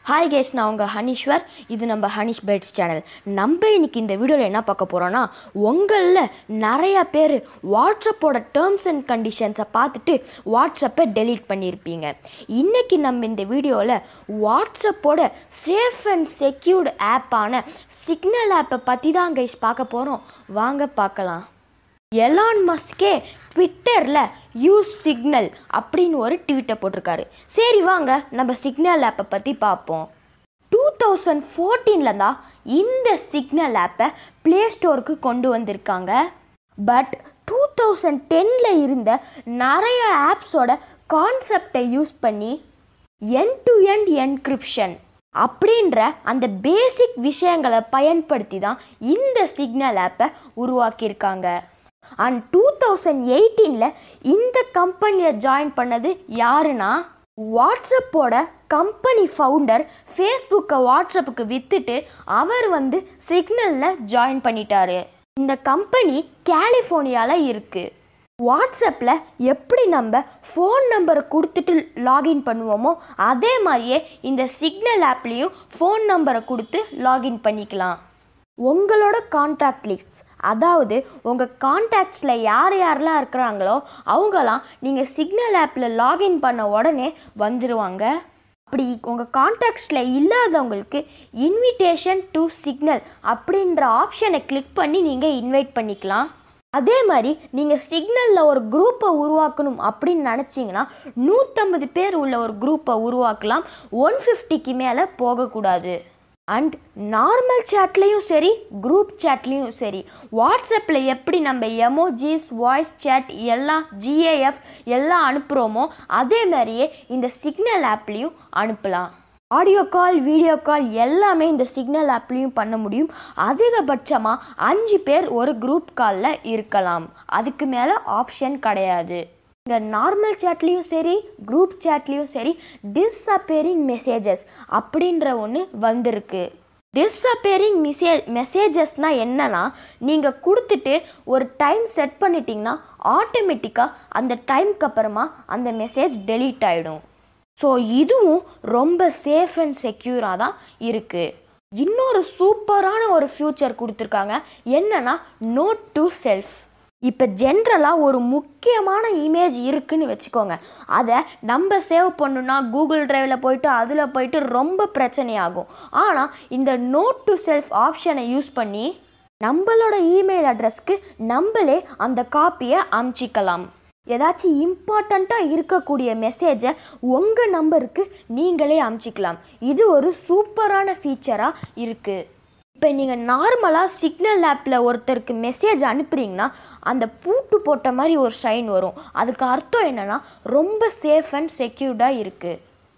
hi guys நான் உங்கள் ஹனீஸ்வர் இது நம்ம ஹனீஷ் பெட்ஸ் சேனல் நம்ம இன்னைக்கு இந்த வீடியோவில் என்ன பார்க்க போகிறோன்னா உங்களில் நிறையா பேர் வாட்ஸ்அப்போட டேர்ம்ஸ் அண்ட் கண்டிஷன்ஸை பார்த்துட்டு வாட்ஸ்அப்பை டெலீட் பண்ணியிருப்பீங்க இன்றைக்கி நம்ம இந்த வீடியோவில் வாட்ஸ்அப்போட சேஃப் அண்ட் செக்யூர்டு ஆப்பான சிக்னல் ஆப்பை பற்றி தான் கைஸ் பார்க்க போகிறோம் வாங்க பார்க்கலாம் எலான் மஸ்கே ட்விட்டரில் யூஸ் சிக்னல் அப்படின்னு ஒரு ட்வீட்டை போட்டிருக்காரு சரி வாங்க நம்ம சிக்னல் ஆப்பை பற்றி பார்ப்போம் டூ தௌசண்ட் ஃபோர்டீனில் தான் இந்த சிக்னல் ஆப்பை ப்ளே ஸ்டோருக்கு கொண்டு வந்திருக்காங்க பட் டூ தௌசண்ட் டென்னில் இருந்த நிறைய ஆப்ஸோட கான்செப்டை யூஸ் பண்ணி என் டு எண்ட் என்கிரிப்ஷன் அப்படின்ற அந்த பேசிக் விஷயங்களை பயன்படுத்தி தான் இந்த சிக்னல் ஆப்பை உருவாக்கியிருக்காங்க அண்ட் டூ தௌசண்ட் எயிட்டீனில் இந்த கம்பெனியை ஜாயின் பண்ணது யாருன்னா வாட்ஸ்அப்போட கம்பெனி ஃபவுண்டர் ஃபேஸ்புக்கை வாட்ஸ்அப்புக்கு விற்றுட்டு அவர் வந்து சிக்னலில் ஜாயின் பண்ணிட்டாரு இந்த கம்பெனி கலிஃபோர்னியாவில் இருக்குது வாட்ஸ்அப்பில் எப்படி நம்ம ஃபோன் நம்பரை கொடுத்துட்டு லாகின் பண்ணுவோமோ அதே மாதிரியே இந்த சிக்னல் ஆப்லேயும் ஃபோன் நம்பரை கொடுத்து லாகின் பண்ணிக்கலாம் உங்களோட காண்டாக்ட் லிஸ்ட் அதாவது உங்கள் காண்டாக்ட்ஸில் யார் யாரெல்லாம் இருக்கிறாங்களோ அவங்களாம் நீங்கள் சிக்னல் ஆப்பில் லாகின் பண்ண உடனே வந்துடுவாங்க அப்படி உங்கள் காண்டாக்ட்ஸில் இல்லாதவங்களுக்கு இன்விடேஷன் டு சிக்னல் அப்படின்ற ஆப்ஷனை கிளிக் பண்ணி நீங்கள் இன்வைட் பண்ணிக்கலாம் அதே மாதிரி நீங்கள் சிக்னலில் ஒரு குரூப்பை உருவாக்கணும் அப்படின்னு நினச்சிங்கன்னா நூற்றம்பது பேர் உள்ள ஒரு குரூப்பை உருவாக்கலாம் ஒன் ஃபிஃப்டிக்கு மேலே போகக்கூடாது அண்ட் நார்மல் சேட்லேயும் சரி குரூப் சேட்லேயும் சரி வாட்ஸ்அப்பில் எப்படி நம்ம எமோஜிஸ் வாய்ஸ் சேட் எல்லாம் ஜிஏஎஃப் எல்லாம் அனுப்புகிறோமோ அதே மாதிரியே இந்த சிக்னல் ஆப்லேயும் அனுப்பலாம் ஆடியோ கால் வீடியோ கால் எல்லாமே இந்த சிக்னல் ஆப்லேயும் பண்ண முடியும் அதிகபட்சமாக அஞ்சு பேர் ஒரு குரூப் காலில் இருக்கலாம் அதுக்கு மேலே ஆப்ஷன் கிடையாது இங்கே நார்மல் சேட்லேயும் சரி குரூப் சேட்லேயும் சரி டிஸ்அப்பேரிங் மெசேஜஸ் அப்படின்ற ஒன்று வந்திருக்கு டிஸ்அப்பேரிங் மெசே மெசேஜஸ்னால் என்னன்னா நீங்கள் கொடுத்துட்டு ஒரு டைம் செட் பண்ணிட்டீங்கன்னா ஆட்டோமேட்டிக்காக அந்த டைம்க்கு அப்புறமா அந்த மெசேஜ் டெலீட் ஆகிடும் ஸோ இதுவும் ரொம்ப சேஃப் அண்ட் செக்யூராக தான் இருக்குது இன்னொரு சூப்பரான ஒரு ஃப்யூச்சர் கொடுத்துருக்காங்க என்னன்னா நோட் டு செல்ஃப் இப்போ ஜென்ரலாக ஒரு முக்கியமான இமேஜ் இருக்குன்னு வச்சுக்கோங்க அதை நம்ம சேவ் பண்ணணுன்னா கூகுள் ட்ரைவில் போயிட்டு அதில் போயிட்டு ரொம்ப பிரச்சனையாகும் ஆனால் இந்த நோட் டு செல்ஃப் ஆப்ஷனை யூஸ் பண்ணி நம்மளோட இமெயில் அட்ரஸ்க்கு நம்மளே அந்த காப்பியை அமுச்சிக்கலாம் ஏதாச்சும் இம்பார்ட்டண்ட்டாக இருக்கக்கூடிய மெசேஜை உங்கள் நம்பருக்கு நீங்களே அமுச்சிக்கலாம் இது ஒரு சூப்பரான ஃபீச்சராக இருக்குது இப்போ நீங்கள் நார்மலாக சிக்னல் ஆப்பில் ஒருத்தருக்கு மெசேஜ் அனுப்புறீங்கன்னா அந்த பூட்டு போட்ட மாதிரி ஒரு ஷைன் வரும் அதுக்கு அர்த்தம் என்னென்னா ரொம்ப சேஃப் அண்ட் செக்யூர்டாக இருக்குது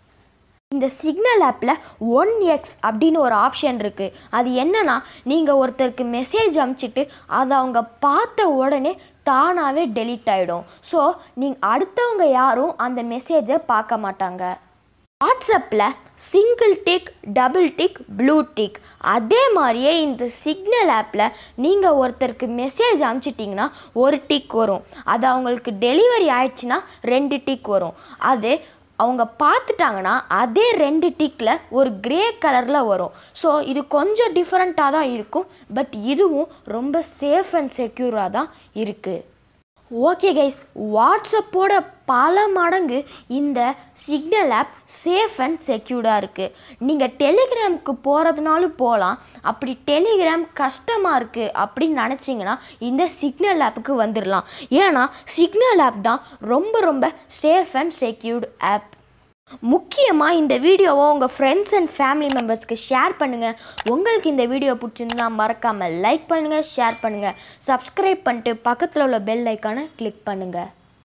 இந்த சிக்னல் ஆப்பில் ஒன் எக்ஸ் அப்படின்னு ஒரு ஆப்ஷன் இருக்குது அது என்னன்னா நீங்கள் ஒருத்தருக்கு மெசேஜ் அனுப்பிச்சிட்டு அதை அவங்க பார்த்த உடனே தானாகவே டெலீட் ஆகிடும் ஸோ நீங்கள் அடுத்தவங்க யாரும் அந்த மெசேஜை பார்க்க மாட்டாங்க வாட்ஸ்அப்பில் single tick double tick blue tick அதே மாதிரியே இந்த சிக்னல் ஆப்பில் நீங்கள் ஒருத்தருக்கு மெசேஜ் அனுப்பிச்சிட்டிங்கன்னா ஒரு டிக் வரும் அது அவங்களுக்கு டெலிவரி ஆயிடுச்சுன்னா ரெண்டு டிக் வரும் அது அவங்க பார்த்துட்டாங்கன்னா அதே ரெண்டு டிக்கில் ஒரு கிரே கலரில் வரும் ஸோ இது கொஞ்சம் டிஃப்ரெண்ட்டாக தான் இருக்கும் பட் இதுவும் ரொம்ப சேஃப் அண்ட் செக்யூராக தான் இருக்குது ஓகே கைஸ் வாட்ஸ்அப்போட பல மடங்கு இந்த சிக்னல் ஆப் சேஃப் அண்ட் செக்யூர்டாக இருக்குது நீங்கள் டெலிகிராமுக்கு போகிறதுனாலும் போகலாம் அப்படி டெலிகிராம் கஷ்டமாக இருக்குது அப்படின்னு நினச்சிங்கன்னா இந்த சிக்னல் ஆப்புக்கு வந்துடலாம் ஏன்னா சிக்னல் ஆப் தான் ரொம்ப ரொம்ப சேஃப் அண்ட் செக்யூர்டு ஆப் முக்கியமாக இந்த வீடியோவை உங்கள் ஃப்ரெண்ட்ஸ் அண்ட் ஃபேமிலி மெம்பர்ஸ்க்கு ஷேர் பண்ணுங்கள் உங்களுக்கு இந்த வீடியோ பிடிச்சிருந்தா மறக்காமல் லைக் பண்ணுங்கள் ஷேர் பண்ணுங்கள் சப்ஸ்கிரைப் பண்ணிட்டு பக்கத்தில் உள்ள பெல் ஐக்கானை கிளிக் பண்ணுங்கள்